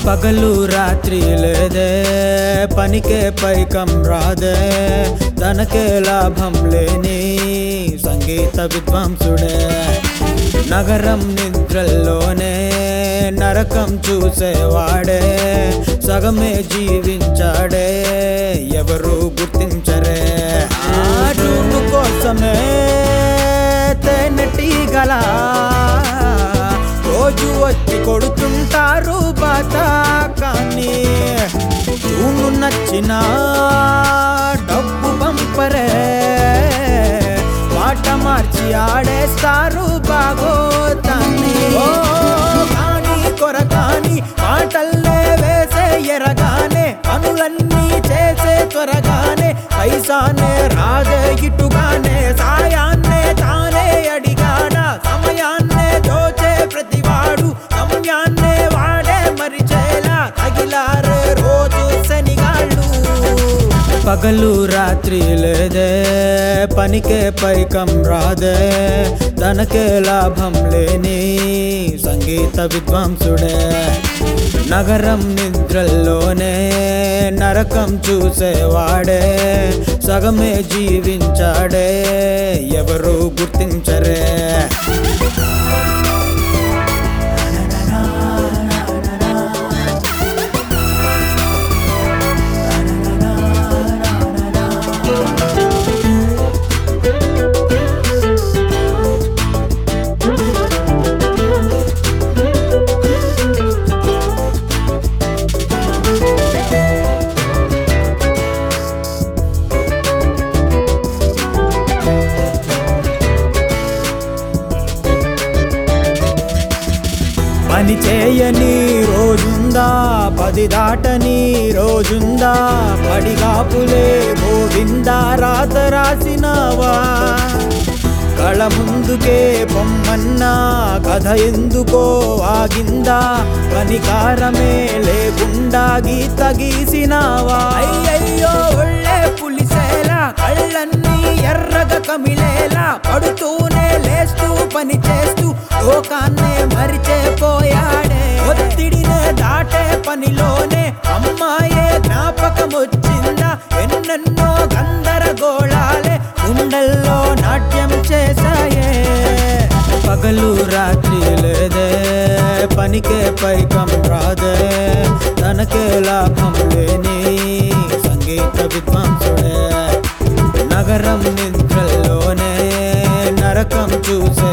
పగలు రాత్రి లేదే పనికే పైకం రాదే తనకే లాభం లేని సంగీత విద్వాంసుడే నగరం నిద్రల్లోనే నరకం చూసేవాడే సగమే జీవించాడే ఎవరు గుర్తించరే ఆ చూపు కోసమే తేనెటీగల రోజు వచ్చి కొడుతుంటారు బాత కానీ చూను నచ్చిన డబ్బు పంపరే మాట మార్చి ఆడేస్తారు బాగోతాన్ని ఓ కానీ కొరకాని మాటల్లే వేసే ఎరగానే పనులన్నీ చేసే త్వరగానే పైసానే రాదే ఇటుగానే సాయాన్నే తానే అడిగాడా సమయాన్నే దోచే ప్రతివాడు గమ్యాన్నే వాడే మరిచేలా తగిలారే రోజు శనిగాళ్ళు పగలు రాత్రి లేదే పనికే పైకం రాదే తనకే లాభం లేని సంగీత విద్వాంసుడే నగరం నిద్రల్లోనే నరకం చూసేవాడే సగమే జీవించాడే ఎవరు గుర్తించరే పని చేయని రోజుందా పది దాటని రోజుందా పడిగాపులే గోవిందా రాత రాసినావా కళ ముందుకే పొమ్మన్నా కథ ఎందుకో ఆగిందా కనికారమే లేకుండా గీత గీసినావా అయ్యయ్యో ఒళ్ళే పులిసేలా కళ్ళన్నీ ఎర్రగా కమిలేలా పడుతూనే లేస్తూ పని చేస్తూ లోకాన్నే మరిచే పోయాడే ఒత్తిడినే దాటే పనిలోనే అమ్మాయే జ్ఞాపకం వచ్చిందా ఎన్నెన్నో గందరగోళాలే గుండెల్లో నాట్యం చేశాయే పగలు రాత్రి లేదే పనికే పైకం రాదే తనకే లాభం లేని సంగీత విద్వాంసుడే నగరం నిద్రల్లోనే నరకం చూసే